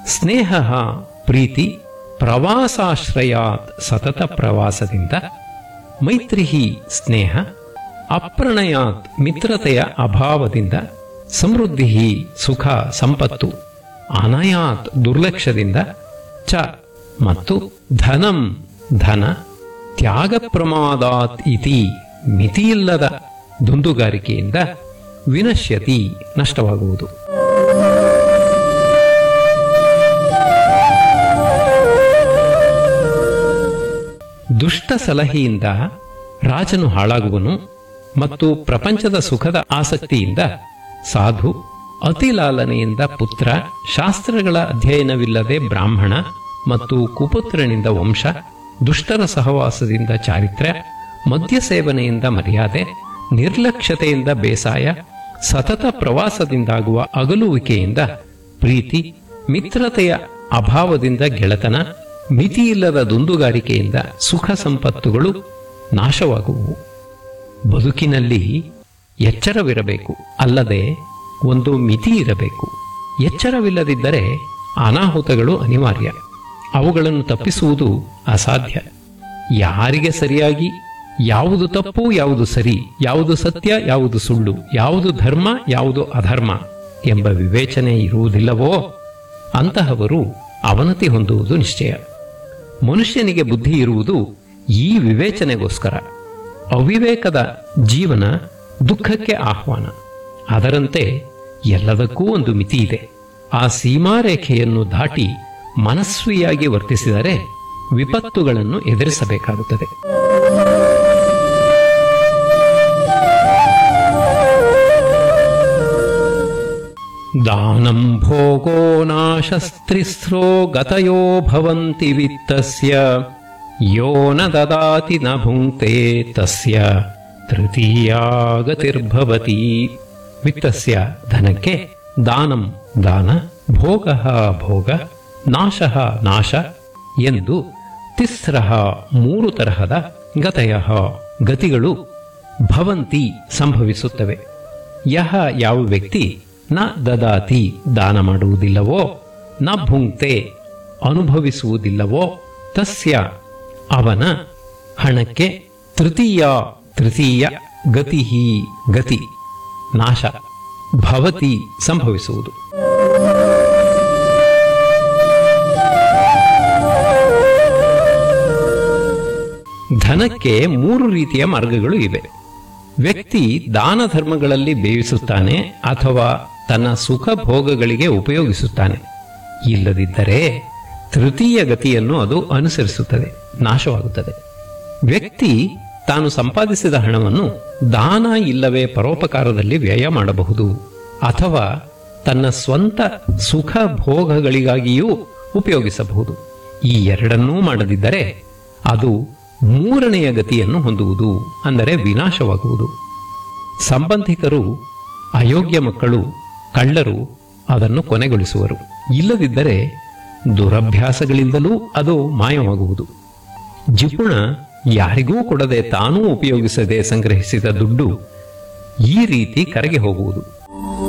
ಸ್ನೇಹ ಪ್ರೀತಿ ಪ್ರವಾಸಾಶ್ರಯಾತ್ ಸತತ ಪ್ರವಾಸದಿಂದ ಮೈತ್ರಿ ಸ್ನೇಹ ಅಪ್ರಣಯಾತ್ ಮಿತ್ರತೆಯ ಅಭಾವದಿಂದ ಸಮೃದ್ಧಿ ಸುಖ ಸಂಪತ್ತು ಅನಯಾತ್ ದುರ್ಲಕ್ಷ್ಯದಿಂದ ಚ ಮತ್ತು ಧನಂ ಧನ ತ್ಯಾಗ ಪ್ರಮಾದಾತ್ ಇತಿ ಮಿತಿಯಿಲ್ಲದ ದುಂದುಗಾರಿಕೆಯಿಂದ ವಿನಶ್ಯತಿ ನಷ್ಟವಾಗುವುದು ದುಷ್ಟ ಸಲಹೆಯಿಂದ ರಾಜನು ಹಾಳಾಗುವನು ಮತ್ತು ಪ್ರಪಂಚದ ಸುಖದ ಆಸಕ್ತಿಯಿಂದ ಸಾಧು ಅತಿಲಾಲನೆಯಿಂದ ಪುತ್ರ ಶಾಸ್ತ್ರಗಳ ಅಧ್ಯಯನವಿಲ್ಲದೆ ಬ್ರಾಹ್ಮಣ ಮತ್ತು ಕುಪುತ್ರನಿಂದ ವಂಶ ದುಷ್ಟರ ಸಹವಾಸದಿಂದ ಚಾರಿತ್ರ್ಯ ಮದ್ಯ ಸೇವನೆಯಿಂದ ಮರ್ಯಾದೆ ನಿರ್ಲಕ್ಷ್ಯತೆಯಿಂದ ಬೇಸಾಯ ಸತತ ಪ್ರವಾಸದಿಂದಾಗುವ ಅಗಲುವಿಕೆಯಿಂದ ಪ್ರೀತಿ ಮಿತ್ರತೆಯ ಅಭಾವದಿಂದ ಗೆಳೆತನ ಮಿತಿಯಿಲ್ಲದ ದುಂದುಗಾರಿಕೆಯಿಂದ ಸುಖ ಸಂಪತ್ತುಗಳು ನಾಶವಾಗುವು ಬದುಕಿನಲ್ಲಿ ಎಚ್ಚರವಿರಬೇಕು ಅಲ್ಲದೆ ಒಂದು ಮಿತಿ ಇರಬೇಕು ಎಚ್ಚರವಿಲ್ಲದಿದ್ದರೆ ಅನಾಹುತಗಳು ಅನಿವಾರ್ಯ ಅವುಗಳನ್ನು ತಪ್ಪಿಸುವುದು ಅಸಾಧ್ಯ ಯಾರಿಗೆ ಸರಿಯಾಗಿ ಯಾವುದು ತಪ್ಪು ಯಾವುದು ಸರಿ ಯಾವುದು ಸತ್ಯ ಯಾವುದು ಸುಳ್ಳು ಯಾವುದು ಧರ್ಮ ಯಾವುದು ಅಧರ್ಮ ಎಂಬ ವಿವೇಚನೆ ಇರುವುದಿಲ್ಲವೋ ಅಂತಹವರು ಅವನತಿ ಹೊಂದುವುದು ನಿಶ್ಚಯ ಮನುಷ್ಯನಿಗೆ ಬುದ್ಧಿ ಇರುವುದು ಈ ವಿವೇಚನೆಗೋಸ್ಕರ ಅವಿವೇಕದ ಜೀವನ ದುಃಖಕ್ಕೆ ಆಹ್ವಾನ ಅದರಂತೆ ಎಲ್ಲದಕ್ಕೂ ಒಂದು ಮಿತಿ ಇದೆ ಆ ಸೀಮಾರೇಖೆಯನ್ನು ದಾಟಿ ಮನಸ್ವಿಯಾಗಿ ವರ್ತಿಸಿದರೆ ವಿಪತ್ತುಗಳನ್ನು ಎದುರಿಸಬೇಕಾಗುತ್ತದೆ ದಾನಂ ಭೋಗೋ ನಾಶಸ್ತ್ರಿಸ್ರೋ ಗತಯೋ ಭವಂತಿ ವಿತ್ತಸ್ಯ ಯೋ ನ ದದಾತಿ ನ ಭುಂಕ್ತೆ ತಸ್ಯ ತೃತೀಯಾ ಗತಿರ್ಭವತಿ ವಿತ್ತಸ್ಯ ಧನಕ್ಕೆ ದಾನಂ ದಾನ ಭೋಗ ಭೋಗ ನಾಶ ನಾಶ ಎಂದು ತಿಸ್ರಃ ಮೂರು ತರಹದ ಗತಯ ಗತಿಗಳು ಭವಂತಿ ಸಂಭವಿಸುತ್ತವೆ ಯಹ ಯಾವ ವ್ಯಕ್ತಿ ನ ದದಾತಿ ದಾನ ಮಾಡುವುದಿಲ್ಲವೋ ನ ಭುಂಕ್ತೆ ಅನುಭವಿಸುವುದಿಲ್ಲವೋ ತಸ್ಯ ಅವನ ಹಣಕ್ಕೆ ತೃತೀಯ ತೃತೀಯ ಗತಿ ಗತಿ ನಾಶ ಭವತಿ ಸಂಭವಿಸುವುದು ಧನಕ್ಕೆ ಮೂರು ರೀತಿಯ ಮಾರ್ಗಗಳು ಇವೆ ವ್ಯಕ್ತಿ ದಾನ ಧರ್ಮಗಳಲ್ಲಿ ಬೇಯಿಸುತ್ತಾನೆ ಅಥವಾ ತನ್ನ ಸುಖ ಭೋಗಗಳಿಗೆ ಉಪಯೋಗಿಸುತ್ತಾನೆ ಇಲ್ಲದಿದ್ದರೆ ತೃತೀಯ ಗತಿಯನ್ನು ಅದು ಅನುಸರಿಸುತ್ತದೆ ನಾಶವಾಗುತ್ತದೆ ವ್ಯಕ್ತಿ ತಾನು ಸಂಪಾದಿಸಿದ ಹಣವನ್ನು ದಾನ ಇಲ್ಲವೇ ಪರೋಪಕಾರದಲ್ಲಿ ವ್ಯಯ ಮಾಡಬಹುದು ಅಥವಾ ತನ್ನ ಸ್ವಂತ ಸುಖ ಭೋಗಗಳಿಗಾಗಿಯೂ ಉಪಯೋಗಿಸಬಹುದು ಈ ಎರಡನ್ನೂ ಮಾಡದಿದ್ದರೆ ಅದು ಮೂರನೆಯ ಗತಿಯನ್ನು ಹೊಂದುವುದು ಅಂದರೆ ವಿನಾಶವಾಗುವುದು ಸಂಬಂಧಿಕರು ಅಯೋಗ್ಯ ಮಕ್ಕಳು ಕಳ್ಳರು ಅದನ್ನು ಕೊನೆಗೊಳಿಸುವರು ಇಲ್ಲದಿದ್ದರೆ ದುರಭ್ಯಾಸಗಳಿಂದಲೂ ಅದು ಮಾಯವಾಗುವುದು ಜಿಪುಣ ಯಾರಿಗೂ ಕೊಡದೆ ತಾನೂ ಉಪಯೋಗಿಸದೆ ಸಂಗ್ರಹಿಸಿದ ದುಡ್ಡು ಈ ರೀತಿ ಕರಗಿ ಹೋಗುವುದು